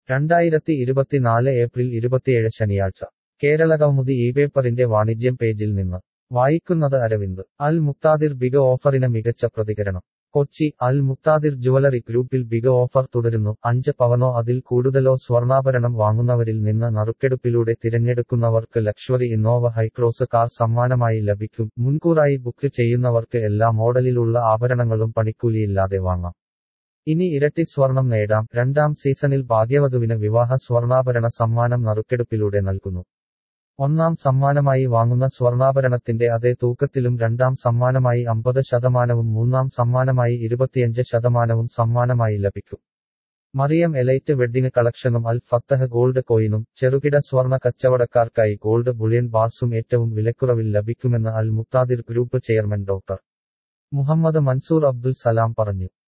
രണ്ടായിരത്തി ഇരുപത്തിനാല് ഏപ്രിൽ ഇരുപത്തിയേഴ് ശനിയാഴ്ച കേരള കൗമുദി ഈ പേപ്പറിന്റെ വാണിജ്യം പേജിൽ നിന്ന് വായിക്കുന്നത് അരവിന്ദ് അൽ മുക്താദിർ ബിഗ ഓഫറിന് മികച്ച പ്രതികരണം കൊച്ചി അൽ മുക്താദിർ ജുവലറി ഗ്രൂപ്പിൽ ബിഗ ഓഫർ തുടരുന്നു അഞ്ച് പവനോ അതിൽ കൂടുതലോ സ്വർണ്ണാഭരണം വാങ്ങുന്നവരിൽ നിന്ന് നറുക്കെടുപ്പിലൂടെ തിരഞ്ഞെടുക്കുന്നവർക്ക് ലക്ഷറി ഇന്നോവ ഹൈക്രോസ് കാർ സമ്മാനമായി ലഭിക്കും മുൻകൂറായി ബുക്ക് ചെയ്യുന്നവർക്ക് എല്ലാ മോഡലിലുള്ള ആഭരണങ്ങളും പണിക്കൂലിയില്ലാതെ വാങ്ങാം ഇനി ഇരട്ടി സ്വർണം നേടാം രണ്ടാം സീസണിൽ ഭാഗ്യവധുവിന് വിവാഹ സ്വർണ്ണാഭരണ സമ്മാനം നറുക്കെടുപ്പിലൂടെ നൽകുന്നു ഒന്നാം സമ്മാനമായി വാങ്ങുന്ന സ്വർണ്ണാഭരണത്തിന്റെ അതേ തൂക്കത്തിലും രണ്ടാം സമ്മാനമായി അമ്പത് ശതമാനവും മൂന്നാം സമ്മാനമായി ഇരുപത്തിയഞ്ച് ശതമാനവും സമ്മാനമായി ലഭിക്കും മറിയം എലൈറ്റ് വെഡ്ഡിംഗ് കളക്ഷനും അൽ ഫത്തഹ് ഗോൾഡ് കോയിനും ചെറുകിട സ്വർണ്ണ കച്ചവടക്കാർക്കായി ഗോൾഡ് ബുളിയൻ ബാർസും ഏറ്റവും വിലക്കുറവിൽ ലഭിക്കുമെന്ന് Al Muqtadir group chairman doctor Muhammad Mansoor Abdul Salam പറഞ്ഞു